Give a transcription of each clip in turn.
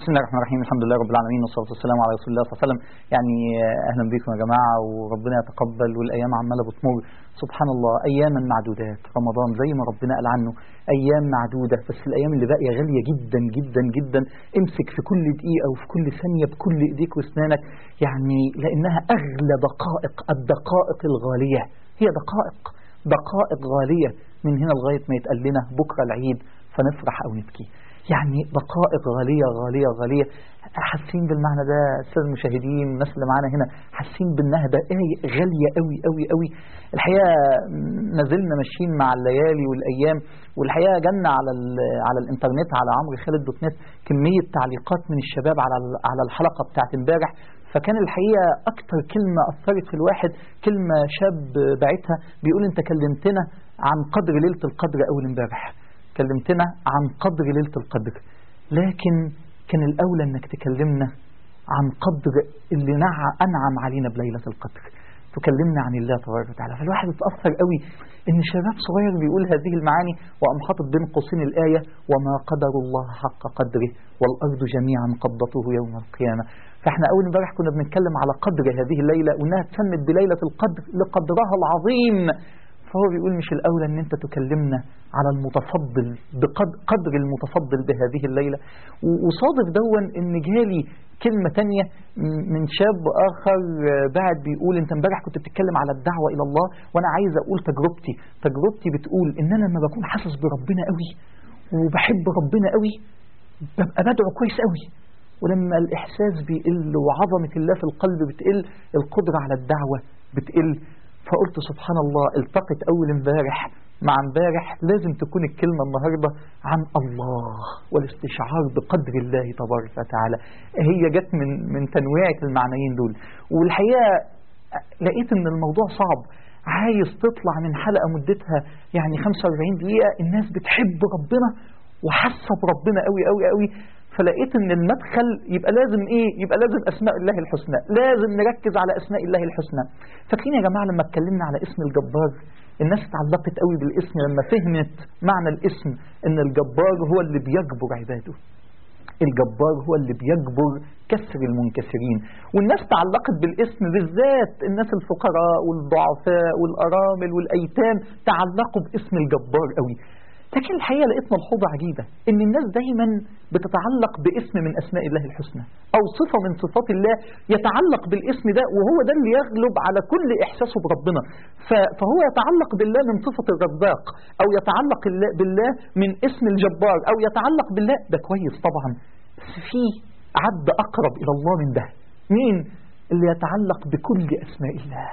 بسم الله الرحمن الرحيم الحمد لله رب العالمين والصلاه والسلام على رسول الله صلى الله عليه وسلم يعني اهلا بكم يا جماعه وربنا يتقبل والايام عماله بتمر سبحان الله اياما معدودات رمضان زي ما ربنا قال عنه ايام معدوده بس الايام اللي باقيه غاليه جدا جدا جدا امسك في كل دقيقه وفي كل ثانيه بكل ايديك واسنانك يعني لانها اغلى دقائق الدقائق الغاليه هي دقائق دقائق غاليه من هنا لغايه ما يتقال لنا بكره العيد فنفرح او نبكي يعني دقائق غالية غالية غالية حاسين بالمعنى ده أستاذ المشاهدين الناس اللي معانا هنا حاسين بأنها دقائق غالية قوي قوي قوي الحقيقة ما زلنا ماشيين مع الليالي والأيام والحقيقة جالنا على على الإنترنت على عمرو خالد دوت نت كمية تعليقات من الشباب على على الحلقة بتاعت امبارح فكان الحقيقة أكتر كلمة أثرت في الواحد كلمة شاب بعتها بيقول أنت كلمتنا عن قدر ليلة القدر أول امبارح كلمتنا عن قدر ليلة القدر لكن كان الأولى أنك تكلمنا عن قدر اللي أنعم علينا بليلة القدر تكلمنا عن الله تبارك وتعالى فالواحد اتأثر قوي ان شباب صغير بيقول هذه المعاني وقام حاطط بين قوسين الآية وما قدر الله حق قدره والأرض جميعا قبضته يوم القيامة فاحنا أول امبارح كنا بنتكلم على قدر هذه الليلة وانها تسمت بليلة القدر لقدرها العظيم فهو بيقول مش الأولى أن أنت تكلمنا على المتفضل بقدر المتفضل بهذه الليلة وصادف دون أن جالي كلمة تانية من شاب آخر بعد بيقول أنت امبارح كنت بتتكلم على الدعوة إلى الله وأنا عايز أقول تجربتي تجربتي بتقول إن أنا لما بكون حاسس بربنا قوي وبحب ربنا قوي ببقى بدعو كويس قوي ولما الإحساس بيقل وعظمة الله في القلب بتقل القدرة على الدعوة بتقل فقلت سبحان الله التقت أول امبارح مع امبارح لازم تكون الكلمة النهاردة عن الله والاستشعار بقدر الله تبارك وتعالى هي جت من من تنويعة المعنيين دول والحقيقة لقيت ان الموضوع صعب عايز تطلع من حلقة مدتها يعني 45 دقيقة الناس بتحب ربنا وحاسة بربنا قوي قوي قوي فلقيت ان المدخل يبقى لازم ايه يبقى لازم اسماء الله الحسنى لازم نركز على اسماء الله الحسنى فاكرين يا جماعه لما اتكلمنا على اسم الجبار الناس اتعلقت قوي بالاسم لما فهمت معنى الاسم ان الجبار هو اللي بيجبر عباده الجبار هو اللي بيجبر كسر المنكسرين والناس تعلقت بالاسم بالذات الناس الفقراء والضعفاء والارامل والايتام تعلقوا باسم الجبار قوي لكن الحقيقة لقيت ملحوظة عجيبة إن الناس دايما بتتعلق باسم من أسماء الله الحسنى أو صفة من صفات الله يتعلق بالاسم ده وهو ده اللي يغلب على كل إحساسه بربنا فهو يتعلق بالله من صفة الرزاق أو يتعلق بالله من اسم الجبار أو يتعلق بالله ده كويس طبعا بس في عد أقرب إلى الله من ده مين اللي يتعلق بكل أسماء الله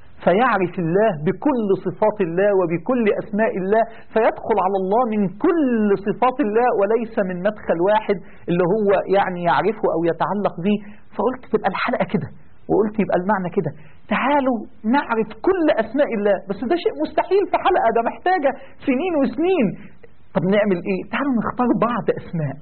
فيعرف الله بكل صفات الله وبكل أسماء الله فيدخل على الله من كل صفات الله وليس من مدخل واحد اللي هو يعني يعرفه أو يتعلق به فقلت تبقى الحلقة كده وقلت يبقى المعنى كده تعالوا نعرف كل أسماء الله بس ده شيء مستحيل في حلقة ده محتاجة سنين وسنين طب نعمل إيه تعالوا نختار بعض أسماء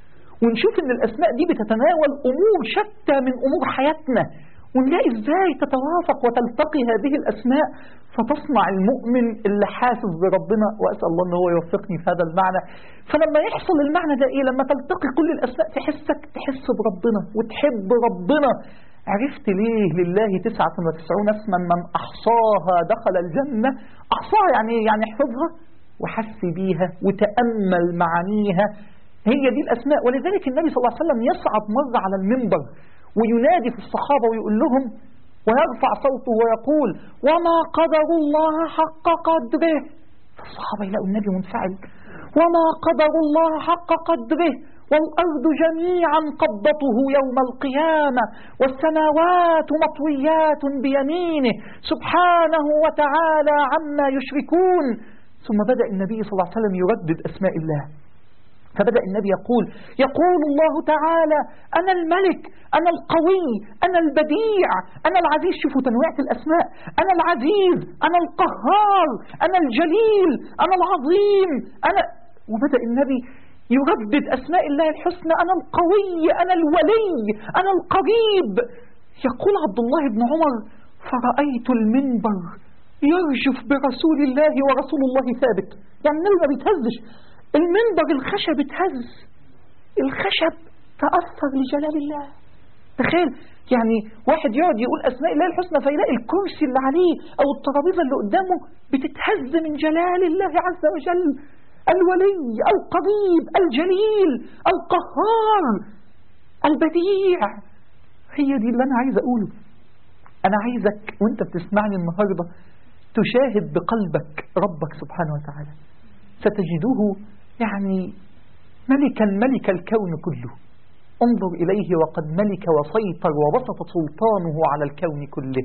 ونشوف ان الأسماء دي بتتناول أمور شتى من أمور حياتنا ونلاقي ازاي تتوافق وتلتقي هذه الأسماء فتصنع المؤمن اللي حاسس بربنا وأسأل الله أن هو يوفقني في هذا المعنى فلما يحصل المعنى ده إيه لما تلتقي كل الأسماء تحسك تحس بربنا وتحب ربنا عرفت ليه لله تسعة وتسعون اسما من أحصاها دخل الجنة أحصاها يعني يعني احفظها وحس بيها وتأمل معانيها هي دي الأسماء ولذلك النبي صلى الله عليه وسلم يصعد مرة على المنبر وينادي في الصحابة ويقول لهم ويرفع صوته ويقول وما قدر الله حق قدره فالصحابة يلاقوا النبي منفعل وما قدر الله حق قدره والأرض جميعا قبضته يوم القيامة والسماوات مطويات بيمينه سبحانه وتعالى عما يشركون ثم بدأ النبي صلى الله عليه وسلم يردد أسماء الله فبدأ النبي يقول يقول الله تعالى أنا الملك أنا القوي أنا البديع أنا العزيز شوفوا تنويعة الأسماء أنا العزيز أنا القهار أنا الجليل أنا العظيم أنا وبدأ النبي يردد أسماء الله الحسنى أنا القوي أنا الولي أنا القريب يقول عبد الله بن عمر فرأيت المنبر يرجف برسول الله ورسول الله ثابت يعني النبي ما بيتهزش المنبر الخشب اتهز الخشب تأثر لجلال الله تخيل يعني واحد يقعد يقول أسماء الله الحسنى فيلاقي الكرسي اللي عليه أو الترابيزة اللي قدامه بتتهز من جلال الله عز وجل الولي القريب الجليل القهار البديع هي دي اللي أنا عايز أقوله أنا عايزك وأنت بتسمعني النهاردة تشاهد بقلبك ربك سبحانه وتعالى ستجده يعني ملكا ملك الكون كله انظر إليه وقد ملك وسيطر وبسط سلطانه على الكون كله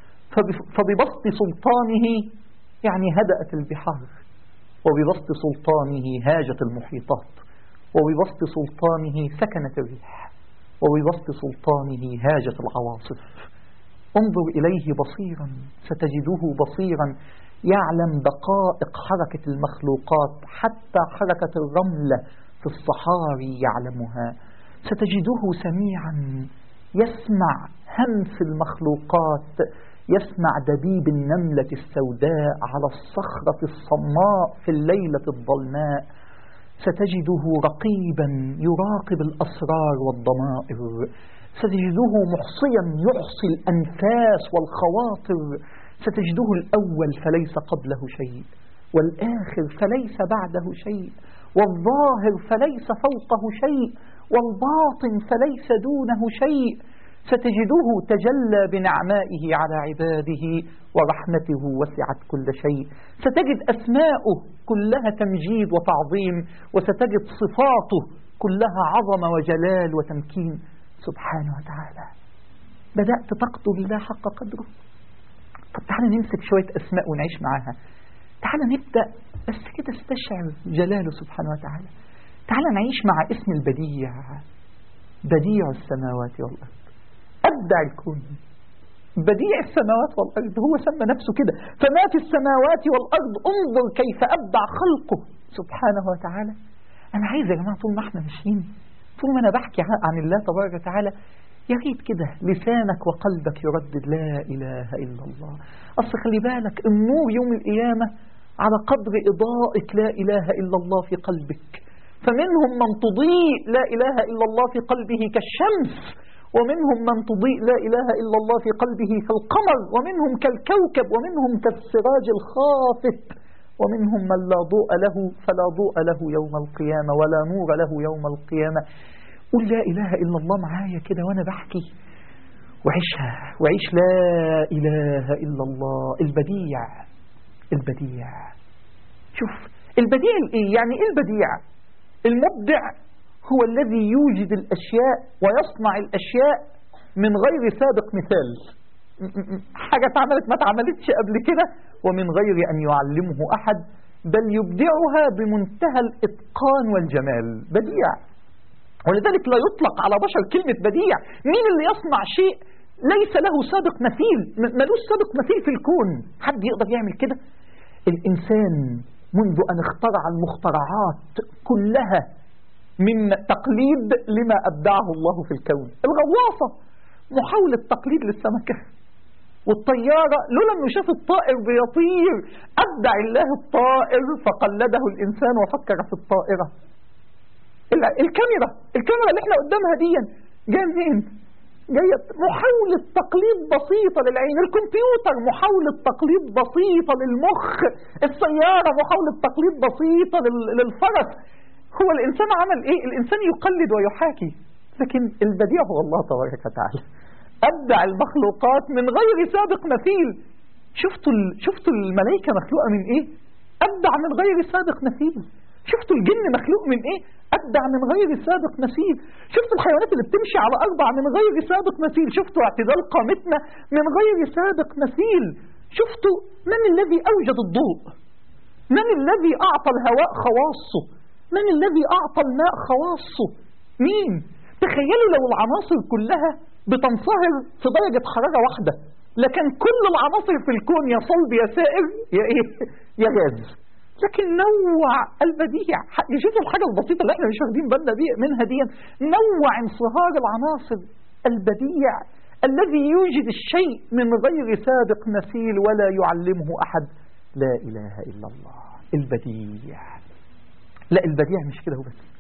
فببسط سلطانه يعني هدأت البحار وببسط سلطانه هاجت المحيطات وببسط سلطانه سكنت الريح وببسط سلطانه هاجت العواصف انظر إليه بصيرا ستجده بصيرا يعلم دقائق حركة المخلوقات حتى حركة الرمل في الصحاري يعلمها ستجده سميعا يسمع همس المخلوقات يسمع دبيب النملة السوداء على الصخرة الصماء في الليلة الظلماء ستجده رقيبا يراقب الأسرار والضمائر ستجده محصيا يحصي الأنفاس والخواطر ستجده الأول فليس قبله شيء والآخر فليس بعده شيء والظاهر فليس فوقه شيء والباطن فليس دونه شيء ستجده تجلى بنعمائه على عباده ورحمته وسعت كل شيء ستجد أسماؤه كلها تمجيد وتعظيم وستجد صفاته كلها عظمة وجلال وتمكين سبحانه وتعالى بدأت تقدر الله حق قدره طب تعالى نمسك شوية أسماء ونعيش معاها تعالى نبدأ بس كده استشعر جلاله سبحانه وتعالى تعالى نعيش مع اسم البديع بديع السماوات والأرض أبدع الكون بديع السماوات والأرض هو سمى نفسه كده فما في السماوات والأرض انظر كيف أبدع خلقه سبحانه وتعالى أنا عايز يا جماعة طول ما احنا ماشيين طول ما أنا بحكي عن الله تبارك وتعالى يا ريت كده لسانك وقلبك يردد لا إله إلا الله أصل خلي بالك النور يوم القيامة على قدر إضاءة لا إله إلا الله في قلبك فمنهم من تضيء لا إله إلا الله في قلبه كالشمس ومنهم من تضيء لا إله إلا الله في قلبه كالقمر ومنهم كالكوكب ومنهم كالسراج الخافت ومنهم من لا ضوء له فلا ضوء له يوم القيامة ولا نور له يوم القيامة قل لا إله إلا الله معايا كده وأنا بحكي وعيشها وعيش لا إله إلا الله البديع البديع شوف البديع الايه يعني ايه البديع المبدع هو الذي يوجد الأشياء ويصنع الأشياء من غير سابق مثال حاجة اتعملت ما اتعملتش قبل كده ومن غير أن يعلمه أحد بل يبدعها بمنتهى الإتقان والجمال بديع ولذلك لا يطلق على بشر كلمة بديع مين اللي يصنع شيء ليس له سابق مثيل ملوش سابق مثيل في الكون حد يقدر يعمل كده الإنسان منذ أن اخترع المخترعات كلها من تقليد لما أبدعه الله في الكون الغواصة محاولة تقليد للسمكة والطيارة لولا أنه شاف الطائر بيطير أبدع الله الطائر فقلده الإنسان وفكر في الطائرة الكاميرا الكاميرا اللي احنا قدامها دي جايه منين جاية محاولة تقليد بسيطة للعين الكمبيوتر محاولة تقليد بسيطة للمخ السيارة محاولة تقليد بسيطة للفرس هو الإنسان عمل إيه الإنسان يقلد ويحاكي لكن البديع هو الله تبارك وتعالى أبدع المخلوقات من غير سابق مثيل شفتوا شفتوا الملائكة مخلوقة من إيه أبدع من غير سابق مثيل شفتوا الجن مخلوق من ايه ابدع من غير سابق مثيل شفتوا الحيوانات اللي بتمشي على اربع من غير سابق مثيل شفتوا اعتدال قامتنا من غير سابق مثيل شفتوا من الذي اوجد الضوء من الذي اعطى الهواء خواصه من الذي اعطى الماء خواصه مين تخيلوا لو العناصر كلها بتنصهر في درجة حرارة واحدة لكن كل العناصر في الكون يا صلب يا سائر يا ايه يا غاز لكن نوع البديع يشوفوا الحاجة البسيطة اللي احنا مش واخدين بالنا منها دي نوع انصهار العناصر البديع الذي يوجد الشيء من غير سابق مثيل ولا يعلمه أحد لا إله إلا الله البديع لا البديع مش كده بس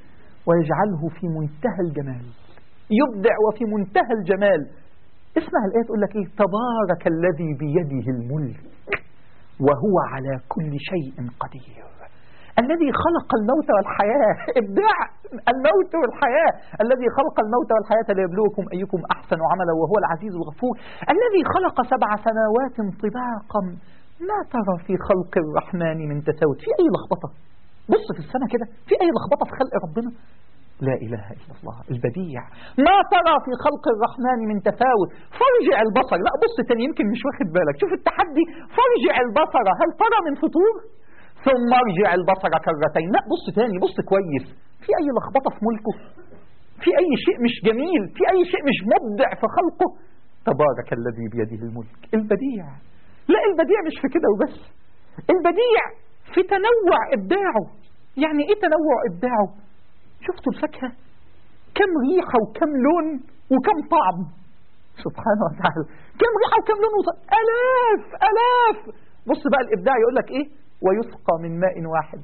ويجعله في منتهى الجمال يبدع وفي منتهى الجمال اسمع الآية تقول لك إيه تبارك الذي بيده الملك وهو على كل شيء قدير الذي خلق الموت والحياة إبداع الموت والحياة الذي خلق الموت والحياة ليبلوكم أيكم أحسن عملا وهو العزيز الغفور الذي خلق سبع سماوات طباقا ما ترى في خلق الرحمن من تفاوت في أي لخبطة بص في السنة كده في أي لخبطة في خلق ربنا لا إله إلا الله البديع ما ترى في خلق الرحمن من تفاوت فارجع البصر لا بص تاني يمكن مش واخد بالك شوف التحدي فارجع البصر هل ترى من فطور ثم ارجع البصر كرتين لا بص تاني بص كويس في أي لخبطة في ملكه في أي شيء مش جميل في أي شيء مش مبدع في خلقه تبارك الذي بيده الملك البديع لا البديع مش في كده وبس البديع في تنوع إبداعه يعني إيه تنوع إبداعه شفتوا الفاكهة كم ريحة وكم لون وكم طعم سبحانه وتعالى كم ريحة وكم لون وطعم ألاف ألاف بص بقى الإبداع يقول لك إيه ويسقى من ماء واحد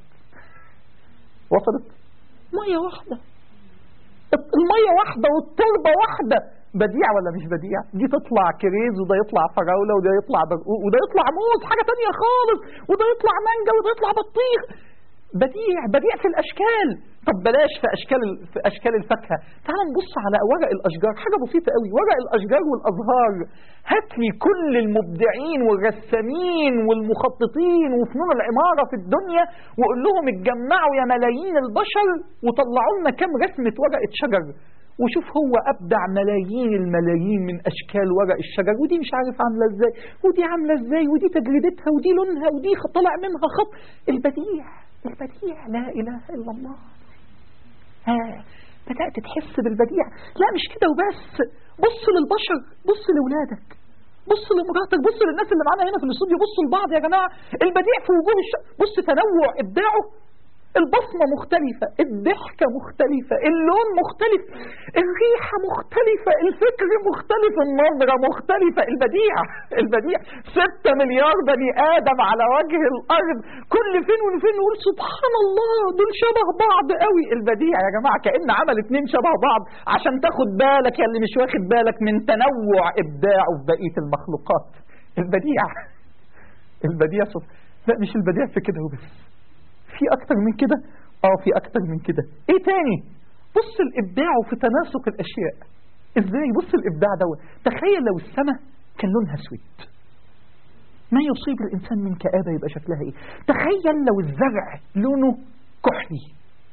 وصلت مية واحدة المية واحدة والتربة واحدة بديع ولا مش بديع دي تطلع كريز وده يطلع فراولة وده يطلع برقوق وده يطلع موز حاجة تانية خالص وده يطلع مانجا وده يطلع بطيخ بديع بديع في الأشكال طب بلاش في أشكال في أشكال الفاكهة تعال نبص على ورق الأشجار حاجة بسيطة قوي ورق الأشجار والأزهار هات لي كل المبدعين والرسامين والمخططين وفنون العمارة في الدنيا وقول لهم اتجمعوا يا ملايين البشر وطلعوا لنا كام رسمة ورقة شجر وشوف هو أبدع ملايين الملايين من أشكال ورق الشجر ودي مش عارف عاملة ازاي ودي عاملة ازاي ودي تجربتها ودي لونها ودي طلع منها خط البديع البديع لا إله إلا الله ها بدأت تحس بالبديع لا مش كده وبس بص للبشر بص لأولادك بص لمراتك بص للناس اللي معانا هنا في الاستوديو بصوا لبعض يا جماعة البديع في وجوه الش... بص تنوع إبداعه البصمة مختلفة الضحكة مختلفة اللون مختلف الريحة مختلفة الفكر مختلف النظرة مختلفة البديع البديع ستة مليار بني آدم على وجه الأرض كل فين وفين نقول سبحان الله دول شبه بعض قوي البديع يا جماعة كأن عمل اتنين شبه بعض عشان تاخد بالك يا اللي مش واخد بالك من تنوع إبداعه في بقية المخلوقات البديع البديع صف... لا مش البديع في كده وبس في أكتر من كده اه في أكتر من كده ايه تاني بص الإبداع في تناسق الأشياء ازاي بص الإبداع دوت تخيل لو السماء كان لونها اسود ما يصيب الإنسان من كآبة يبقى شكلها ايه تخيل لو الزرع لونه كحلي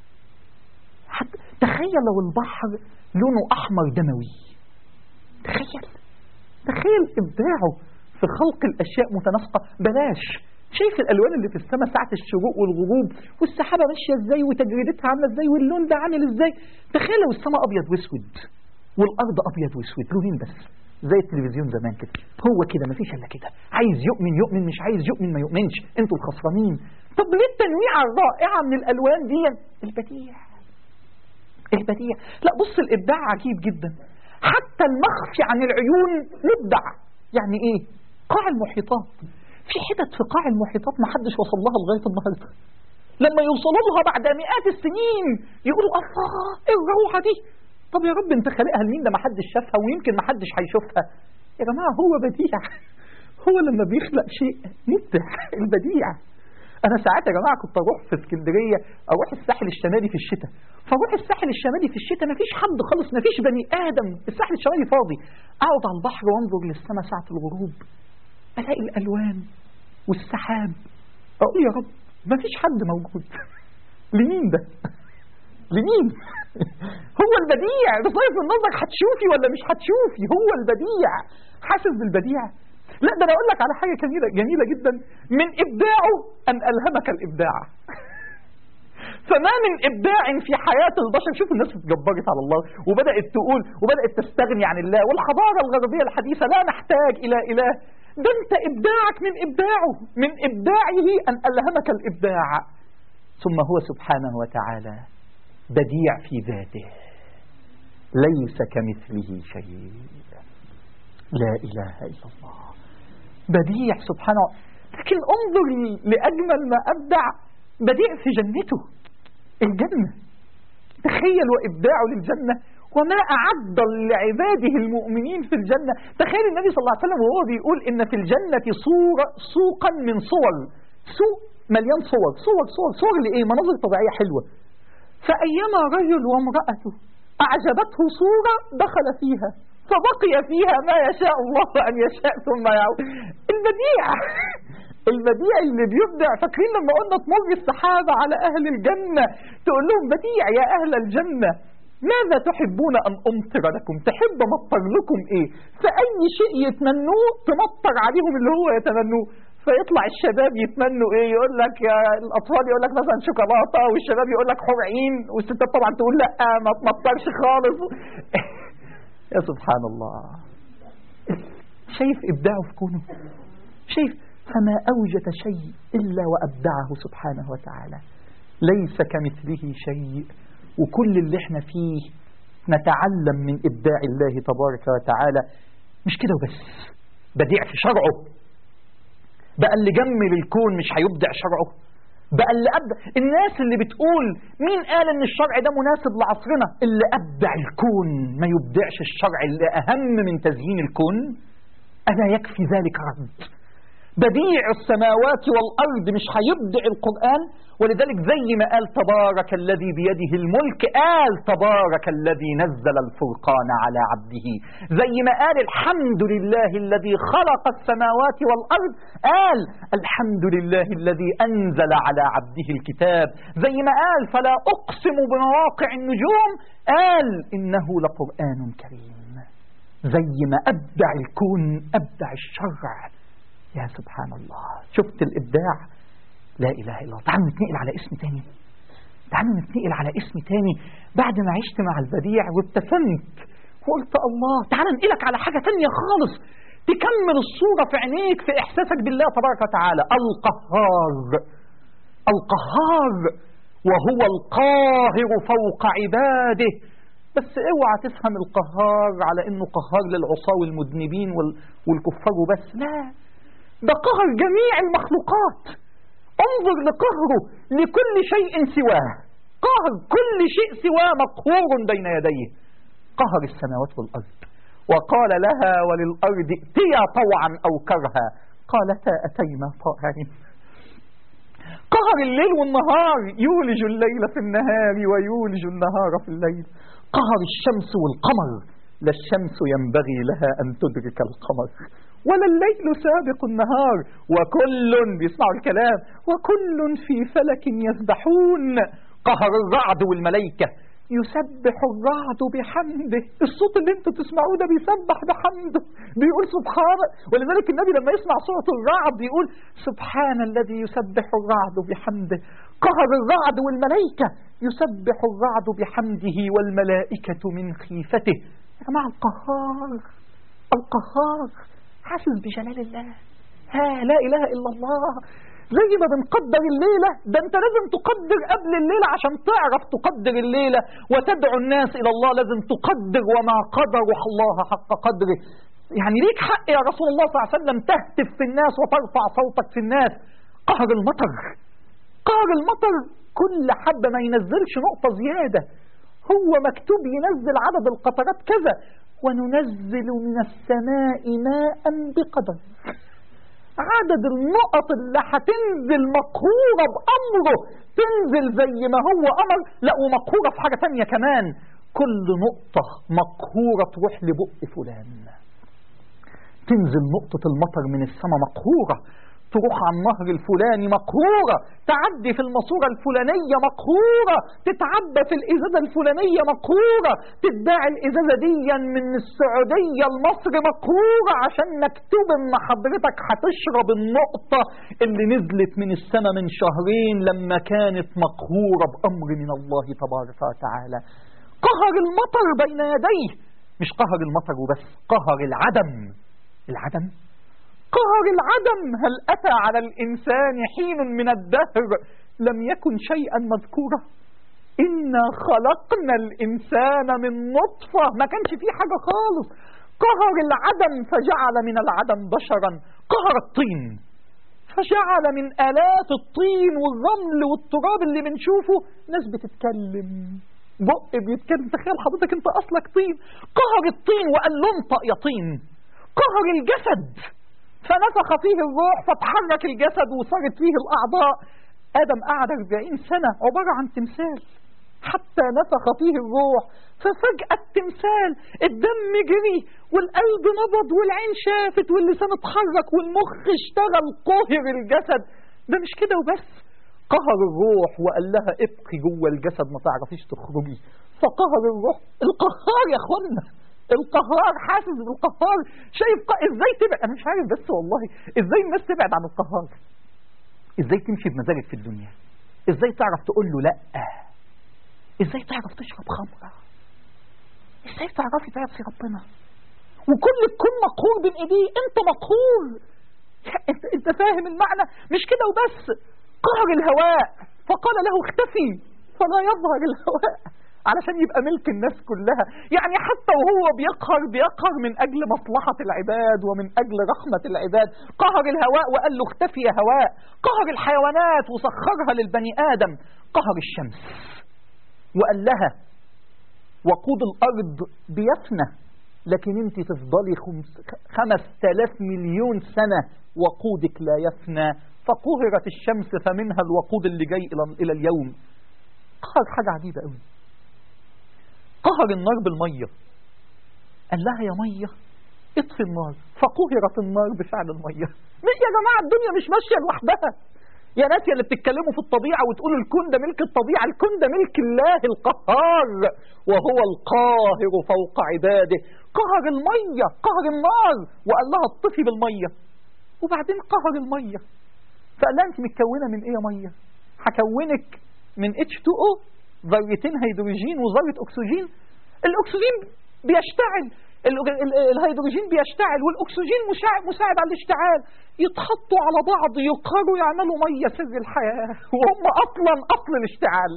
حتى تخيل لو البحر لونه أحمر دموي تخيل تخيل إبداعه في خلق الأشياء متناسقة بلاش شايف الالوان اللي في السماء ساعه الشروق والغروب والسحابه ماشيه ازاي وتجريدتها عامله ازاي واللون ده عامل ازاي تخيل لو السماء ابيض واسود والارض ابيض واسود لونين بس زي التلفزيون زمان كده هو كده مفيش الا كده عايز يؤمن يؤمن مش عايز يؤمن ما يؤمنش انتوا الخسرانين طب ليه التنويعه الرائعه من الالوان دي البديع البديع لا بص الابداع عجيب جدا حتى المخفي عن العيون مبدع يعني ايه قاع المحيطات في حتت في قاع المحيطات ما حدش وصل لها لغايه النهارده لما يوصلوا لها بعد مئات السنين يقولوا الله ايه الروعه دي طب يا رب انت خالقها لمين ده ما حدش شافها ويمكن ما حدش هيشوفها يا جماعه هو بديع هو لما بيخلق شيء مبدع البديع انا ساعات يا جماعه كنت اروح في اسكندريه اروح الساحل الشمالي في الشتاء فاروح الساحل الشمالي في الشتاء ما فيش حد خالص ما فيش بني ادم الساحل الشمالي فاضي اقعد على البحر وانظر للسماء ساعه الغروب الاقي الالوان والسحاب اقول يا رب ما فيش حد موجود لمين ده لمين هو البديع بصرف النظر هتشوفي ولا مش هتشوفي هو البديع حاسس بالبديع لا ده انا اقول لك على حاجه جميله جميله جدا من ابداعه ان الهمك الابداع فما من ابداع في حياه البشر شوف الناس اتجبرت على الله وبدات تقول وبدات تستغني عن الله والحضاره الغربيه الحديثه لا نحتاج الى اله ده انت ابداعك من ابداعه من ابداعه ان الهمك الابداع ثم هو سبحانه وتعالى بديع في ذاته ليس كمثله شيء لا اله الا الله بديع سبحانه لكن انظر لاجمل ما ابدع بديع في جنته الجنه تخيل وإبداعه للجنة وما أعد لعباده المؤمنين في الجنة تخيل النبي صلى الله عليه وسلم وهو بيقول إن في الجنة صورة سوقا من صور سوق مليان صور صور صور صور لإيه مناظر طبيعية حلوة فأيما رجل وامرأته أعجبته صورة دخل فيها فبقي فيها ما يشاء الله أن يشاء ثم يعود البديع البديع اللي بيبدع فاكرين لما قلنا تمر السحابة على أهل الجنة تقول لهم بديع يا أهل الجنة ماذا تحبون أن أمطر لكم تحب أمطر لكم إيه فأي شيء يتمنوه تمطر عليهم اللي هو يتمنوه فيطلع الشباب يتمنوا ايه يقول لك يا الاطفال يقول لك مثلا شوكولاته والشباب يقول لك حور عين والستات طبعا تقول لا ما تمطرش خالص يا سبحان الله شايف ابداعه في كونه شايف فما اوجد شيء الا وابدعه سبحانه وتعالى ليس كمثله شيء وكل اللي احنا فيه نتعلم من ابداع الله تبارك وتعالى مش كده وبس بديع في شرعه بقى اللي جمل الكون مش هيبدع شرعه بقى اللي أبدع الناس اللي بتقول مين قال ان الشرع ده مناسب لعصرنا اللي أبدع الكون ما يبدعش الشرع اللي أهم من تزيين الكون ألا يكفي ذلك رد بديع السماوات والأرض مش هيبدع القرآن ولذلك زي ما قال تبارك الذي بيده الملك قال تبارك الذي نزل الفرقان على عبده زي ما قال الحمد لله الذي خلق السماوات والأرض قال الحمد لله الذي أنزل على عبده الكتاب زي ما قال فلا أقسم بمواقع النجوم قال إنه لقرآن كريم زي ما أبدع الكون أبدع الشرع يا سبحان الله شفت الإبداع لا إله إلا الله تعالوا نتنقل على اسم تاني تعالوا نتنقل على اسم تاني بعد ما عشت مع البديع وابتسمت وقلت الله تعال ننقلك على حاجة تانية خالص تكمل الصورة في عينيك في إحساسك بالله تبارك وتعالى القهار القهار وهو القاهر فوق عباده بس اوعى تفهم القهار على انه قهار للعصاة والمذنبين والكفار وبس لا ده قهر جميع المخلوقات انظر لقهره لكل شيء سواه قهر كل شيء سواه مقهور بين يديه قهر السماوات والأرض وقال لها وللأرض ائتيا طوعا أو كرها قالتا أتينا طائعين قهر الليل والنهار يولج الليل في النهار ويولج النهار في الليل قهر الشمس والقمر لا الشمس ينبغي لها أن تدرك القمر ولا الليل سابق النهار وكل بيسمعوا الكلام وكل في فلك يسبحون قهر الرعد والملائكة يسبح الرعد بحمده الصوت اللي انتوا تسمعوه ده بيسبح بحمده بيقول سبحان ولذلك النبي لما يسمع صوت الرعد يقول سبحان الذي يسبح الرعد بحمده قهر الرعد والملائكة يسبح الرعد بحمده والملائكة من خيفته يا جماعة القهار القهار حاسس بجلال الله ها لا إله إلا الله زي ما بنقدر الليلة ده انت لازم تقدر قبل الليلة عشان تعرف تقدر الليلة وتدعو الناس إلى الله لازم تقدر وما قدر الله حق قدره يعني ليك حق يا رسول الله صلى الله عليه وسلم تهتف في الناس وترفع صوتك في الناس قهر المطر قهر المطر كل حبة ما ينزلش نقطة زيادة هو مكتوب ينزل عدد القطرات كذا وننزل من السماء ماء بقدر عدد النقط اللي هتنزل مقهورة بأمره تنزل زي ما هو أمر لا ومقهورة في حاجة تانية كمان كل نقطة مقهورة تروح لبق فلان تنزل نقطة المطر من السماء مقهورة تروح على النهر الفلاني مقهورة تعدي في الماسورة الفلانية مقهورة تتعبى في الإزازة الفلانية مقهورة تتباع الإزازة دي من السعودية لمصر مقهورة عشان مكتوب إن حضرتك هتشرب النقطة اللي نزلت من السماء من شهرين لما كانت مقهورة بأمر من الله تبارك وتعالى قهر المطر بين يديه مش قهر المطر وبس قهر العدم العدم قهر العدم هل أتى على الإنسان حين من الدهر لم يكن شيئا مذكورا إنا خلقنا الإنسان من نطفة ما كانش فيه حاجة خالص قهر العدم فجعل من العدم بشرا قهر الطين فجعل من آلات الطين والرمل والتراب اللي بنشوفه ناس بتتكلم بق بيتكلم تخيل حضرتك انت اصلك طين قهر الطين وقال له انطق يا طين قهر الجسد فنفخ فيه الروح فتحرك الجسد وصارت فيه الاعضاء ادم قعد 40 سنه عباره عن تمثال حتى نفخ فيه الروح ففجأة التمثال الدم جري والقلب نبض والعين شافت واللسان اتحرك والمخ اشتغل قهر الجسد ده مش كده وبس قهر الروح وقال لها ابقي جوه الجسد ما تعرفيش تخرجي فقهر الروح القهار يا اخوانا القهار حاسس بالقهار شايف ق... ازاي تبعد انا مش عارف بس والله ازاي الناس تبعد عن القهار ازاي تمشي بمزاجك في الدنيا ازاي تعرف تقول له لا ازاي تعرف تشرب خمره ازاي تعرفي تعرفي ربنا وكل الكون مقهور بين ايديه انت مقهور انت انت فاهم المعنى مش كده وبس قهر الهواء فقال له اختفي فلا يظهر الهواء علشان يبقى ملك الناس كلها يعني حتى وهو بيقهر بيقهر من أجل مصلحة العباد ومن أجل رحمة العباد قهر الهواء وقال له اختفي يا هواء قهر الحيوانات وسخرها للبني آدم قهر الشمس وقال لها وقود الأرض بيفنى لكن انت تفضلي خمس, خمس تلاف مليون سنة وقودك لا يفنى فقهرت الشمس فمنها الوقود اللي جاي إلى, إلى اليوم قهر حاجة عجيبة قوي قهر النار بالمية قال لها يا مية اطفي النار فقهرت النار بفعل المية مش يا جماعة الدنيا مش ماشية لوحدها يا ناس يا اللي بتتكلموا في الطبيعة وتقولوا الكون ده ملك الطبيعة الكون ده ملك الله القهار وهو القاهر فوق عباده قهر المية قهر النار وقال لها اطفي بالمية وبعدين قهر المية فقال لها انت متكونة من ايه يا مية هكونك من H2O ذرتين هيدروجين وذرة اكسجين الاكسجين بيشتعل الهيدروجين بيشتعل والاكسجين مساعد, مساعد على الاشتعال يتحطوا على بعض يقهروا يعملوا ميه سر الحياه وهم اصلا اصل الاشتعال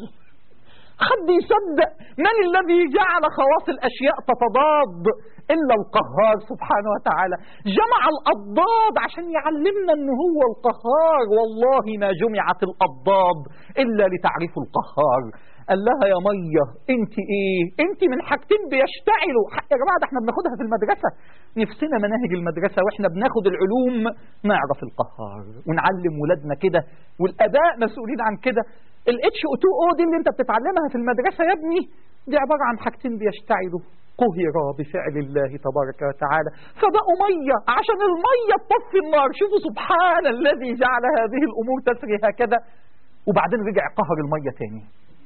حد يصدق من الذي جعل خواص الاشياء تتضاد الا القهار سبحانه وتعالى جمع الاضداد عشان يعلمنا ان هو القهار والله ما جمعت الاضداد الا لتعريف القهار قال لها يا ميه انت ايه انت من حاجتين بيشتعلوا يا جماعه ده احنا بناخدها في المدرسه نفسنا مناهج المدرسه واحنا بناخد العلوم نعرف القهار ونعلم ولادنا كده والاباء مسؤولين عن كده الاتش او 2 او دي اللي انت بتتعلمها في المدرسه يا ابني دي عباره عن حاجتين بيشتعلوا قهرا بفعل الله تبارك وتعالى فبقوا مية عشان المية تطفي النار شوفوا سبحان الذي جعل هذه الأمور تسري هكذا وبعدين رجع قهر المية تاني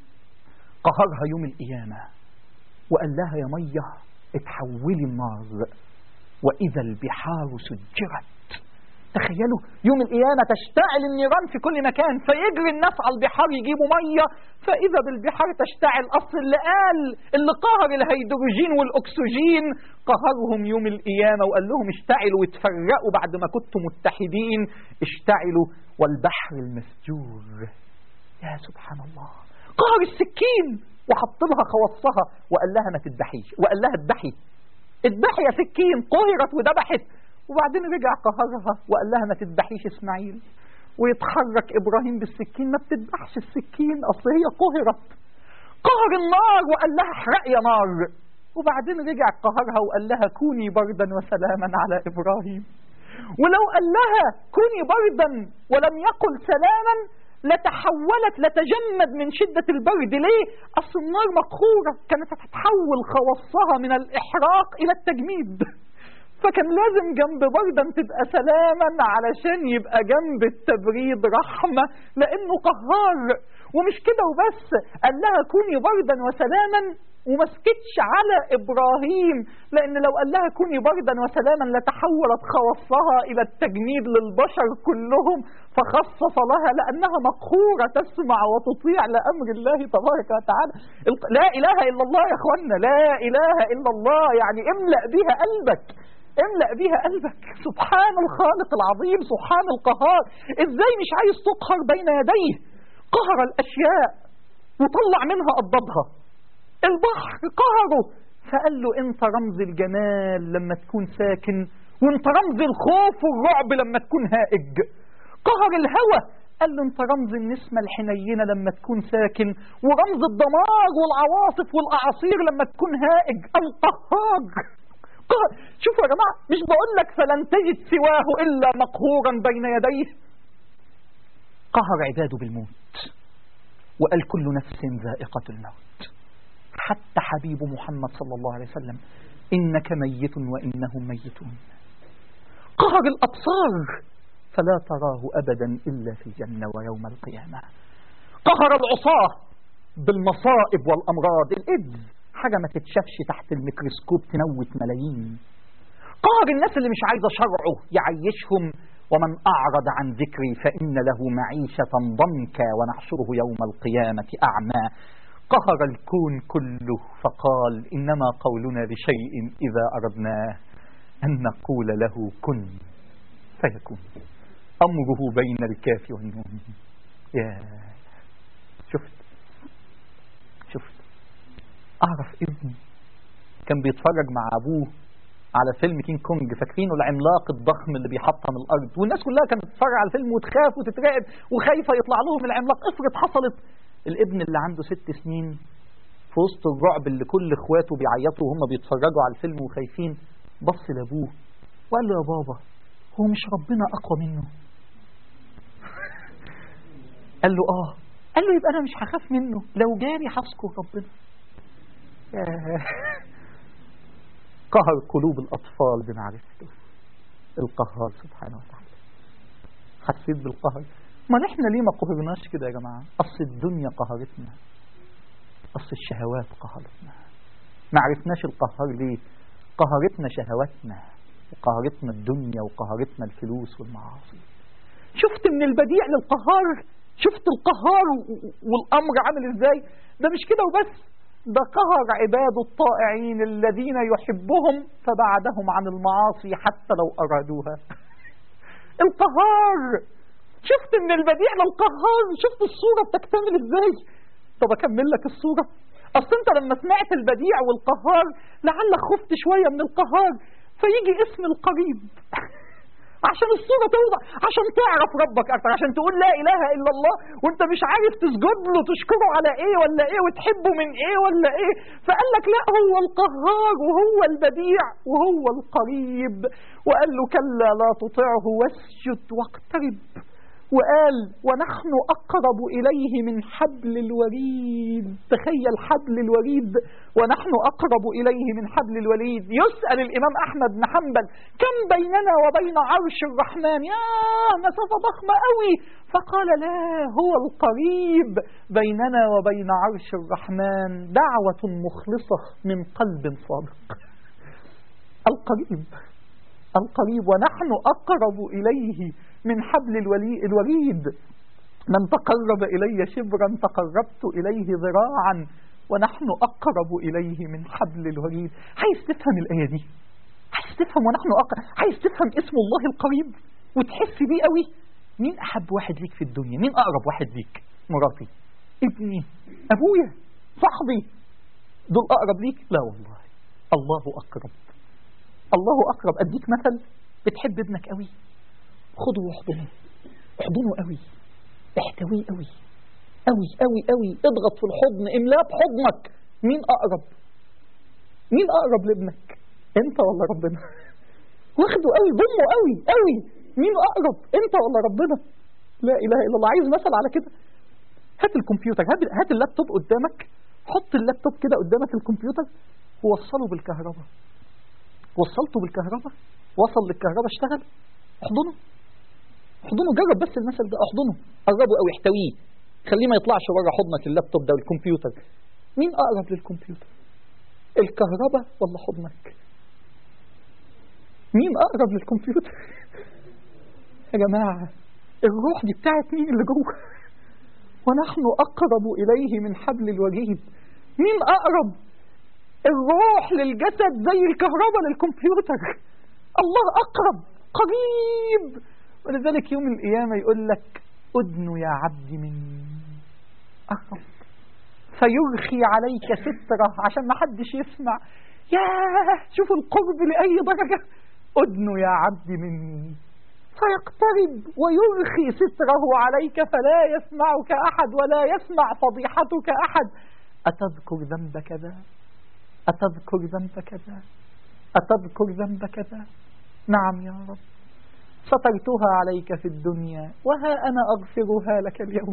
قهرها يوم القيامة وقال لها يا مية اتحولي النار وإذا البحار سجرت تخيلوا يوم القيامة تشتعل النيران في كل مكان فيجري الناس على البحار يجيبوا مية فإذا بالبحار تشتعل أصل اللي قال اللي قهر الهيدروجين والأكسجين قهرهم يوم القيامة وقال لهم اشتعلوا وتفرقوا بعد ما كنتم متحدين اشتعلوا والبحر المسجور يا سبحان الله قهر السكين وحط لها خوصها وقال لها ما تذبحيش وقال لها اذبحي اذبحي يا سكين قهرت وذبحت وبعدين رجع قهرها وقال لها ما تذبحيش اسماعيل ويتحرك ابراهيم بالسكين ما بتذبحش السكين اصل هي قهرت قهر النار وقال لها احرقي يا نار وبعدين رجع قهرها وقال لها كوني بردا وسلاما على ابراهيم ولو قال لها كوني بردا ولم يقل سلاما لتحولت لتجمد من شدة البرد ليه؟ أصل النار مقهورة كانت هتتحول خواصها من الإحراق إلى التجميد فكان لازم جنب بردا تبقى سلاما علشان يبقى جنب التبريد رحمة لأنه قهار ومش كده وبس قال لها كوني بردا وسلاما وما سكتش على إبراهيم لأن لو قال لها كوني بردا وسلاما لتحولت خواصها إلى التجنيد للبشر كلهم فخصص لها لأنها مقهورة تسمع وتطيع لأمر الله تبارك وتعالى لا إله إلا الله يا أخوانا لا إله إلا الله يعني املأ بها قلبك املأ بيها قلبك سبحان الخالق العظيم سبحان القهار ازاي مش عايز تقهر بين يديه قهر الاشياء وطلع منها أضدادها البحر قهره فقال له انت رمز الجمال لما تكون ساكن وانت رمز الخوف والرعب لما تكون هائج قهر الهوى قال له انت رمز النسمة الحنينة لما تكون ساكن ورمز الدمار والعواصف والأعاصير لما تكون هائج القهار قهر. شوفوا يا جماعة مش بقول لك فلن تجد سواه إلا مقهورا بين يديه قهر عباده بالموت وقال كل نفس ذائقة الموت حتى حبيب محمد صلى الله عليه وسلم إنك ميت وإنهم ميتون قهر الأبصار فلا تراه أبدا إلا في الجنة ويوم القيامة قهر العصاة بالمصائب والأمراض الإيدز حاجة ما تتشافش تحت الميكروسكوب تموت ملايين قهر الناس اللي مش عايزة شرعه يعيشهم ومن أعرض عن ذكري فإن له معيشة ضنكا ونحشره يوم القيامة أعمى قهر الكون كله فقال إنما قولنا لشيء إذا أردناه أن نقول له كن فيكون أمره بين الكاف والنون يا شفت شفت أعرف ابني كان بيتفرج مع أبوه على فيلم كينج كونج فاكرينه العملاق الضخم اللي بيحطم الأرض والناس كلها كانت بتتفرج على الفيلم وتخاف وتترعب وخايفة يطلع لهم العملاق افرض حصلت الابن اللي عنده ست سنين في وسط الرعب اللي كل اخواته بيعيطوا وهم بيتفرجوا على الفيلم وخايفين بص لابوه وقال له يا بابا هو مش ربنا أقوى منه قال له آه قال له يبقى أنا مش هخاف منه لو جاني هذكر ربنا قهر قلوب الأطفال بمعرفته القهار سبحانه وتعالى حسيت بالقهر ما نحن ليه ما قهرناش كده يا جماعة أصل الدنيا قهرتنا أصل الشهوات قهرتنا ما عرفناش القهار ليه قهرتنا شهواتنا وقهرتنا الدنيا وقهرتنا الفلوس والمعاصي شفت من البديع للقهار شفت القهار والأمر عامل ازاي ده مش كده وبس ده قهر عباد الطائعين الذين يحبهم فبعدهم عن المعاصي حتى لو أرادوها القهار شفت من البديع للقهار شفت الصورة بتكتمل ازاي طب اكمل لك الصورة اصل انت لما سمعت البديع والقهار لعلك خفت شوية من القهار فيجي اسم القريب عشان الصورة توضح عشان تعرف ربك أكتر عشان تقول لا إله إلا الله وانت مش عارف تسجد له تشكره على إيه ولا إيه وتحبه من إيه ولا إيه فقال لك لا هو القهار وهو البديع وهو القريب وقال له كلا لا تطعه واسجد واقترب وقال ونحن أقرب إليه من حبل الوريد تخيل حبل الوريد ونحن أقرب إليه من حبل الوريد يسأل الإمام أحمد بن حنبل كم بيننا وبين عرش الرحمن يا مسافة ضخمة قوي فقال لا هو القريب بيننا وبين عرش الرحمن دعوة مخلصة من قلب صادق القريب القريب ونحن أقرب إليه من حبل الولي الوريد من تقرب إلي شبرا تقربت إليه ذراعا ونحن أقرب إليه من حبل الوريد عايز تفهم الآية دي عايز تفهم ونحن أقرب عايز تفهم اسم الله القريب وتحس بيه قوي مين أحب واحد ليك في الدنيا مين أقرب واحد ليك مراتي ابني أبويا صاحبي دول أقرب ليك لا والله الله أقرب الله أقرب أديك مثل بتحب ابنك قوي خده واحضنه احضنه قوي احتويه قوي قوي قوي قوي اضغط في الحضن املاه بحضنك مين اقرب مين اقرب لابنك انت ولا ربنا واخده قوي ضمه قوي قوي مين اقرب انت ولا ربنا لا اله الا الله عايز مثل على كده هات الكمبيوتر هات هات اللابتوب قدامك حط اللابتوب كده قدامك الكمبيوتر ووصله بالكهرباء وصلته بالكهرباء وصل للكهرباء اشتغل احضنه احضنه جرب بس المثل ده احضنه قربه او احتويه خليه ما يطلعش بره حضنك اللابتوب ده والكمبيوتر مين اقرب للكمبيوتر الكهرباء ولا حضنك مين اقرب للكمبيوتر يا جماعه الروح دي بتاعت مين اللي جوه ونحن اقرب اليه من حبل الوريد مين اقرب الروح للجسد زي الكهرباء للكمبيوتر الله اقرب قريب ولذلك يوم القيامة يقول لك أدن يا عبد مني أقرب فيرخي عليك سترة عشان ما حدش يسمع يا شوفوا القرب لأي درجة أدن يا عبد مني فيقترب ويرخي ستره عليك فلا يسمعك أحد ولا يسمع فضيحتك أحد أتذكر ذنب كذا أتذكر ذنب كذا أتذكر ذنب كذا نعم يا رب سترتها عليك في الدنيا وها أنا أغفرها لك اليوم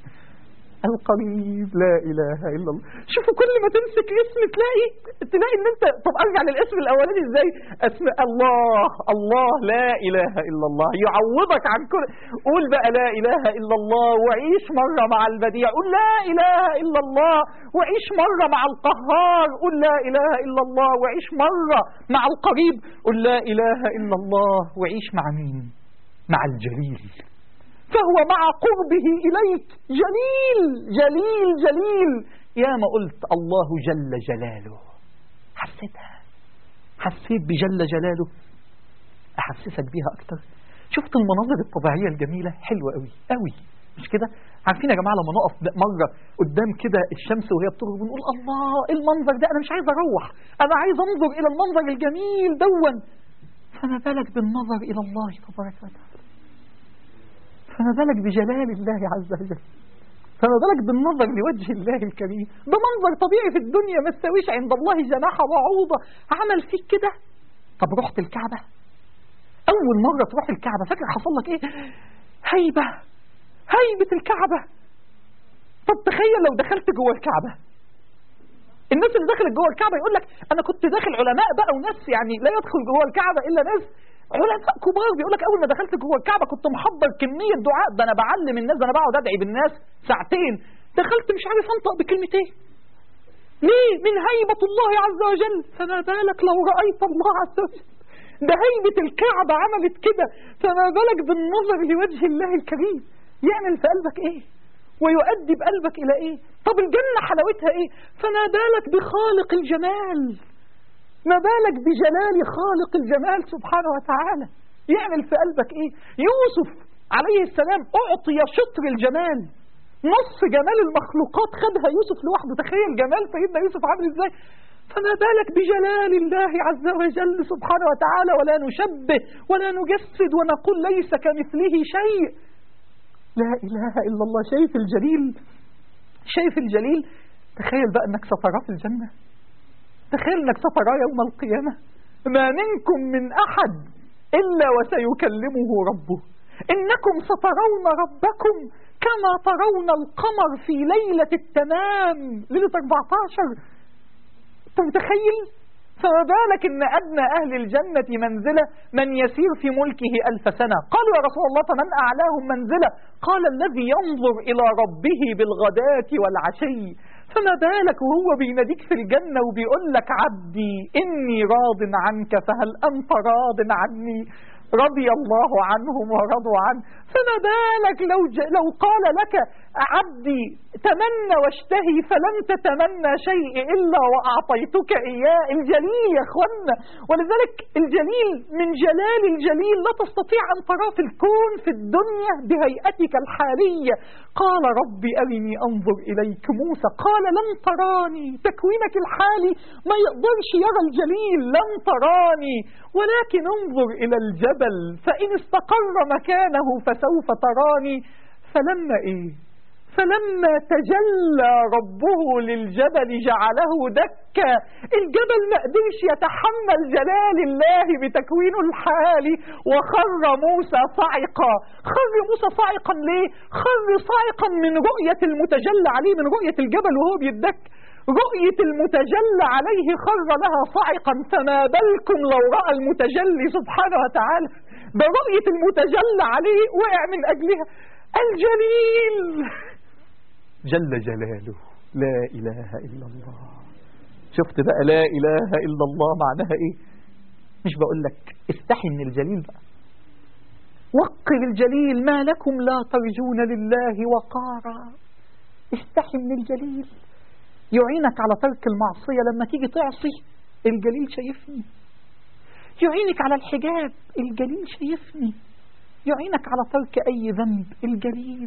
القريب لا إله إلا الله شوفوا كل ما تمسك اسم تلاقي تلاقي ان انت طب ارجع للاسم الاولاني ازاي اسم الله الله لا إله إلا الله يعوضك عن كل قول بقى لا إله إلا الله وعيش مرة مع البديع قول لا إله إلا الله وعيش مرة مع القهار قول لا إله إلا الله وعيش مرة مع القريب قول لا إله إلا الله وعيش مع مين مع الجليل فهو مع قربه إليك جليل جليل جليل يا ما قلت الله جل جلاله حسيتها حسيت بجل جلاله أحسسك بيها أكتر شفت المناظر الطبيعية الجميلة حلوة قوي قوي مش كده عارفين يا جماعة لما نقف مرة قدام كده الشمس وهي بتغرب ونقول الله إيه المنظر ده أنا مش عايز أروح أنا عايز أنظر إلى المنظر الجميل دون فما بالك بالنظر إلى الله تبارك وتعالى فما بالك بجلال الله عز وجل فما بالك بالنظر لوجه الله الكريم ده منظر طبيعي في الدنيا ما تساويش عند الله جناح بعوضة عمل فيك كده طب رحت الكعبة أول مرة تروح الكعبة فاكر حصل لك إيه هيبة هيبة الكعبة طب تخيل لو دخلت جوه الكعبة الناس اللي دخلت جوه الكعبة يقول لك أنا كنت داخل علماء بقى وناس يعني لا يدخل جوه الكعبة إلا ناس علماء كبار بيقول لك اول ما دخلت جوه الكعبه كنت محضر كميه دعاء ده انا بعلم الناس ده انا بقعد ادعي بالناس ساعتين دخلت مش عارف انطق بكلمتين ليه من هيبه الله عز وجل فما بالك لو رايت الله عز وجل ده هيبه الكعبه عملت كده فما بالك بالنظر لوجه الله الكريم يعمل في قلبك ايه ويؤدي بقلبك الى ايه طب الجنه حلاوتها ايه فما بالك بخالق الجمال ما بالك بجلال خالق الجمال سبحانه وتعالى يعمل في قلبك ايه يوسف عليه السلام اعطي شطر الجمال نص جمال المخلوقات خدها يوسف لوحده تخيل جمال سيدنا يوسف عامل ازاي فما بالك بجلال الله عز وجل سبحانه وتعالى ولا نشبه ولا نجسد ونقول ليس كمثله شيء لا إله إلا الله شايف الجليل شايف الجليل تخيل بقى أنك ستراه في الجنة تخيل انك سترى يوم القيامة ما منكم من أحد إلا وسيكلمه ربه إنكم سترون ربكم كما ترون القمر في ليلة التمام ليلة 14 أنت متخيل؟ فما بالك إن أدنى أهل الجنة منزلة من يسير في ملكه ألف سنة قالوا يا رسول الله فمن أعلاهم منزلة قال الذي ينظر إلى ربه بالغداة والعشي فما بالك وهو بيناديك في الجنة وبيقول لك عبدي إني راض عنك فهل أنت راض عني رضي الله عنهم ورضوا عنه فما بالك لو, ج... لو قال لك عبدي تمنى واشتهي فلن تتمنى شيء إلا وأعطيتك إياه الجليل يا أخوانا ولذلك الجليل من جلال الجليل لا تستطيع أن تراه في الكون في الدنيا بهيئتك الحالية قال ربي أرني أنظر إليك موسى قال لن تراني تكوينك الحالي ما يقدرش يرى الجليل لن تراني ولكن انظر إلى الجبل فإن استقر مكانه فسوف تراني فلما إيه فلما تجلى ربه للجبل جعله دكا الجبل ما قدرش يتحمل جلال الله بتكوينه الحالي وخر موسى صعقا خر موسى صعقا ليه خر صعقا من رؤية المتجلى عليه من رؤية الجبل وهو بيدك رؤية المتجلى عليه خر لها صعقا فما بالكم لو رأى المتجلي سبحانه وتعالى برؤية المتجلى عليه وقع من أجلها الجليل جل جلاله لا إله إلا الله شفت بقى لا إله إلا الله معناها إيه مش بقول لك استحي من الجليل بقى وقر الجليل ما لكم لا ترجون لله وقارا استحي من الجليل يعينك على ترك المعصية لما تيجي تعصي الجليل شايفني يعينك على الحجاب الجليل شايفني يعينك على ترك أي ذنب الجليل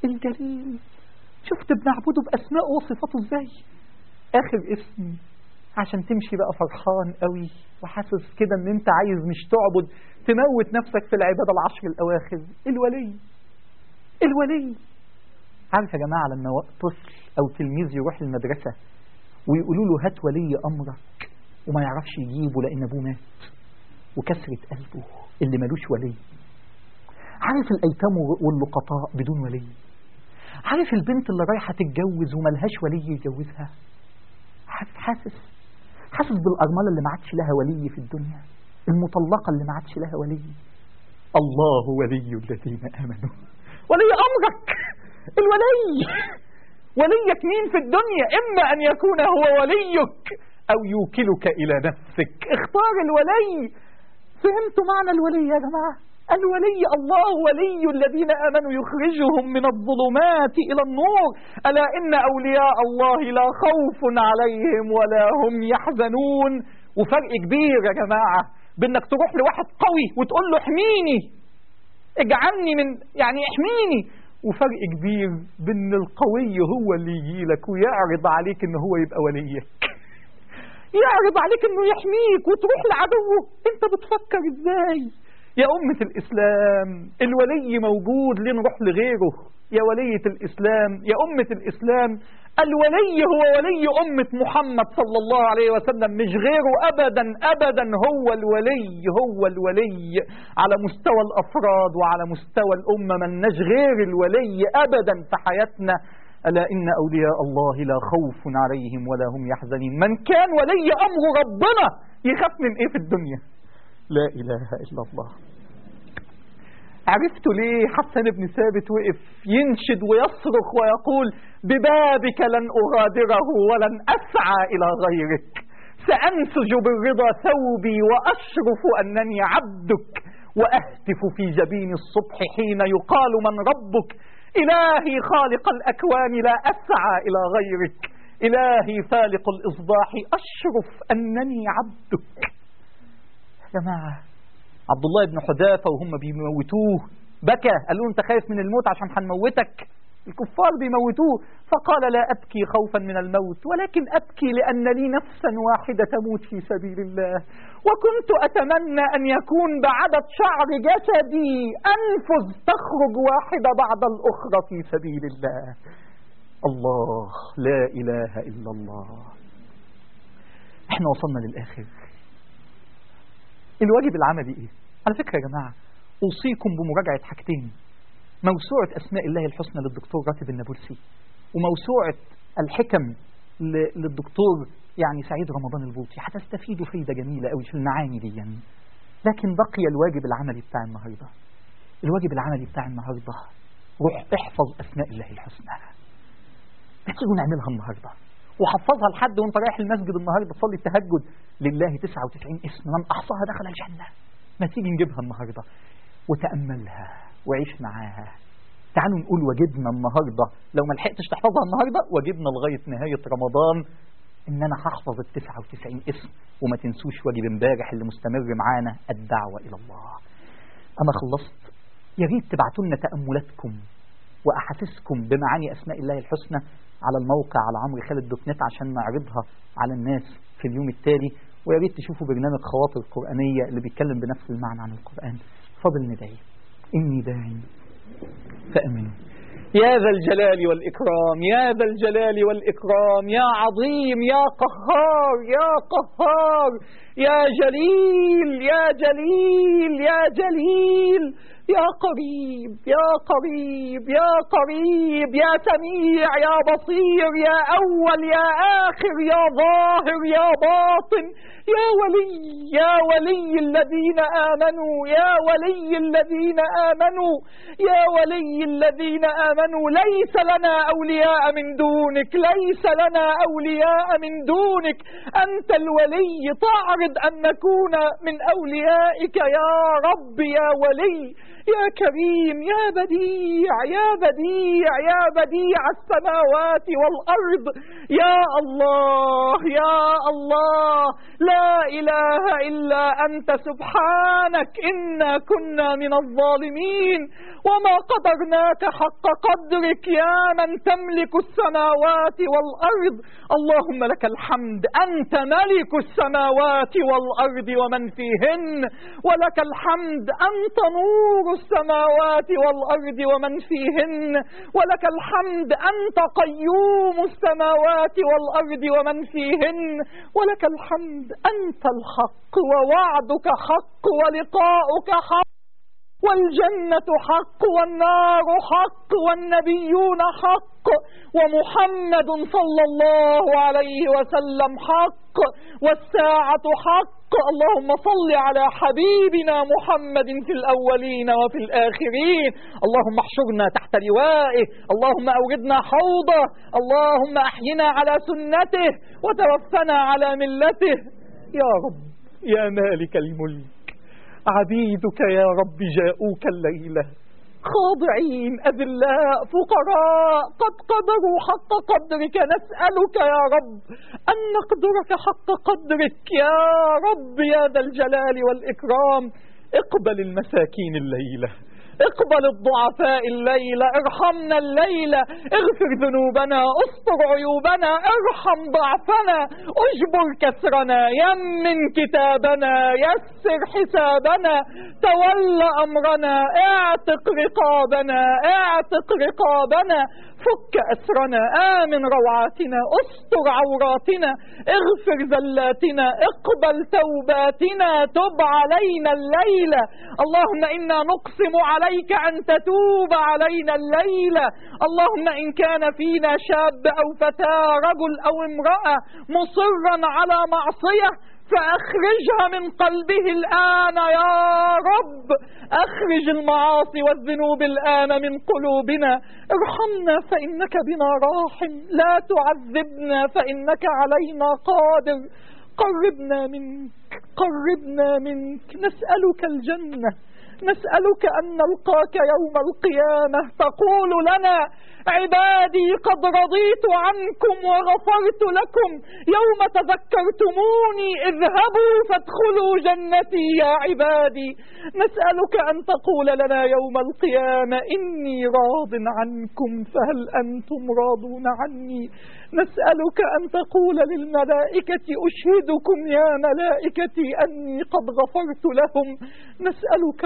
الجليل شفت بنعبده بأسماء وصفاته ازاي آخر اسم عشان تمشي بقى فرحان قوي وحاسس كده ان انت عايز مش تعبد تموت نفسك في العبادة العشر الاواخر الولي الولي عارف يا جماعة لما طفل او تلميذ يروح المدرسة ويقولوا له هات ولي امرك وما يعرفش يجيبه لان ابوه مات وكسرة قلبه اللي ملوش ولي عارف الايتام واللقطاء بدون ولي عارف البنت اللي رايحة تتجوز وملهاش ولي يجوزها حاسس حاسس حاسس بالأرملة اللي ما عادش لها ولي في الدنيا المطلقة اللي ما عادش لها ولي الله ولي الذين آمنوا ولي أمرك الولي وليك مين في الدنيا إما أن يكون هو وليك أو يوكلك إلى نفسك اختار الولي فهمتوا معنى الولي يا جماعة الولي الله ولي الذين آمنوا يخرجهم من الظلمات إلى النور ألا إن أولياء الله لا خوف عليهم ولا هم يحزنون وفرق كبير يا جماعة بأنك تروح لواحد قوي وتقول له احميني اجعلني من يعني احميني وفرق كبير بأن القوي هو اللي يجي لك ويعرض عليك ان هو يبقى وليك يعرض عليك انه يحميك وتروح لعدوه انت بتفكر ازاي يا أمة الإسلام الولي موجود ليه نروح لغيره يا ولية الإسلام يا أمة الإسلام الولي هو ولي أمة محمد صلى الله عليه وسلم مش غيره أبدا أبدا هو الولي هو الولي على مستوى الأفراد وعلى مستوى الأمة من غير الولي أبدا في حياتنا ألا إن أولياء الله لا خوف عليهم ولا هم يحزنين من كان ولي أمر ربنا يخاف من إيه في الدنيا لا إله إلا الله عرفت ليه حسن بن ثابت وقف ينشد ويصرخ ويقول ببابك لن أغادره ولن أسعى إلى غيرك سأنسج بالرضا ثوبي وأشرف أنني عبدك وأهتف في جبين الصبح حين يقال من ربك إلهي خالق الأكوان لا أسعى إلى غيرك إلهي فالق الإصباح أشرف أنني عبدك يا جماعة عبد الله بن حذافة وهم بيموتوه بكى قال له انت خايف من الموت عشان هنموتك الكفار بيموتوه فقال لا أبكي خوفا من الموت ولكن أبكي لأن لي نفسا واحدة تموت في سبيل الله وكنت أتمنى أن يكون بعدد شعر جسدي أنفذ تخرج واحدة بعد الأخرى في سبيل الله الله لا إله إلا الله احنا وصلنا للآخر الواجب العملي ايه على فكرة يا جماعة أوصيكم بمراجعة حاجتين موسوعة أسماء الله الحسنى للدكتور راتب النابلسي وموسوعة الحكم للدكتور يعني سعيد رمضان البوطي هتستفيدوا فايدة جميلة قوي في المعاني دي يعني. لكن بقي الواجب العملي بتاع النهاردة الواجب العملي بتاع النهاردة روح احفظ أسماء الله الحسنى ما تيجوا نعملها النهاردة وحفظها لحد وانت رايح المسجد النهاردة تصلي التهجد لله 99 اسم من أحصاها دخل الجنة ما تيجي نجيبها النهاردة وتأملها وعيش معاها تعالوا نقول واجبنا النهاردة لو ما لحقتش تحفظها النهاردة واجبنا لغاية نهاية رمضان ان انا هحفظ ال 99 اسم وما تنسوش واجب امبارح اللي مستمر معانا الدعوة الى الله انا خلصت يا ريت تبعتوا لنا تأملاتكم واحاسيسكم بمعاني اسماء الله الحسنى على الموقع على عمرو خالد دوت نت عشان نعرضها على الناس في اليوم التالي ويا ريت تشوفوا برنامج خواطر القرآنية اللي بيتكلم بنفس المعنى عن القرآن فضل ندعي إني داعي فأمنوا يا ذا الجلال والإكرام يا ذا الجلال والإكرام يا عظيم يا قهار يا قهار يا جليل يا جليل يا جليل يا قريب يا قريب يا قريب يا سميع يا بصير يا أول يا آخر يا ظاهر يا باطن يا ولي يا ولي الذين آمنوا يا ولي الذين آمنوا يا ولي الذين آمنوا ليس لنا أولياء من دونك ليس لنا أولياء من دونك أنت الولي تعرض أن نكون من أوليائك يا رب يا ولي يا كريم يا بديع يا بديع يا بديع السماوات والأرض يا الله يا الله لا إله إلا أنت سبحانك إنا كنا من الظالمين وما قدرناك حق قدرك يا من تملك السماوات والأرض اللهم لك الحمد أنت ملك السماوات والأرض ومن فيهن ولك الحمد أنت نور السماوات والأرض ومن فيهن ولك الحمد أنت قيوم السماوات والأرض ومن فيهن ولك الحمد أنت الحق ووعدك حق ولقاؤك حق والجنة حق والنار حق والنبيون حق ومحمد صلى الله عليه وسلم حق والساعة حق اللهم صل على حبيبنا محمد في الأولين وفي الآخرين اللهم احشرنا تحت لوائه اللهم أوردنا حوضه اللهم أحينا على سنته وتوفنا على ملته يا رب يا مالك الملك عبيدك يا رب جاءوك الليلة خاضعين أذلاء فقراء قد قدروا حق قدرك نسألك يا رب أن نقدرك حق قدرك يا رب يا ذا الجلال والإكرام اقبل المساكين الليلة اقبل الضعفاء الليلة ارحمنا الليلة اغفر ذنوبنا استر عيوبنا ارحم ضعفنا اجبر كسرنا يمن كتابنا يسر حسابنا تول امرنا اعتق رقابنا اعتق رقابنا فك أسرنا آمن روعاتنا استر عوراتنا اغفر زلاتنا اقبل توباتنا تب علينا الليلة اللهم إنا نقسم عليك أن تتوب علينا الليلة اللهم إن كان فينا شاب أو فتاة رجل أو امرأة مصرا على معصية فأخرجها من قلبه الآن يا رب أخرج المعاصي والذنوب الآن من قلوبنا ارحمنا فإنك بنا راحم لا تعذبنا فإنك علينا قادر قربنا منك قربنا منك نسألك الجنة نسألك أن نلقاك يوم القيامة تقول لنا عبادي قد رضيت عنكم وغفرت لكم يوم تذكرتموني اذهبوا فادخلوا جنتي يا عبادي نسألك أن تقول لنا يوم القيامة إني راض عنكم فهل أنتم راضون عني نسألك أن تقول للملائكة أشهدكم يا ملائكتي أني قد غفرت لهم نسألك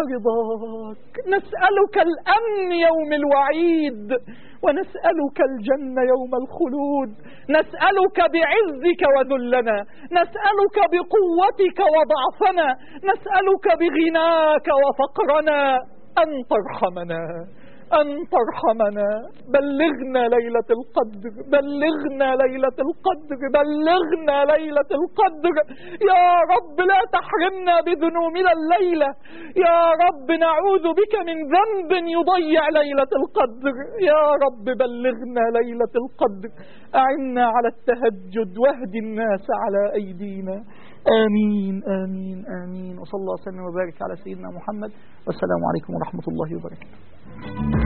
رضاك نسألك الأمن يوم الوعيد ونسألك الجنة يوم الخلود نسألك بعزك وذلنا نسألك بقوتك وضعفنا نسألك بغناك وفقرنا أن ترحمنا أن ترحمنا بلغنا ليلة القدر بلغنا ليلة القدر بلغنا ليلة القدر يا رب لا تحرمنا بذنوبنا الليلة يا رب نعوذ بك من ذنب يضيع ليلة القدر يا رب بلغنا ليلة القدر أعنا على التهجد واهد الناس على أيدينا آمين آمين آمين وصلى الله وسلم وبارك على سيدنا محمد والسلام عليكم ورحمة الله وبركاته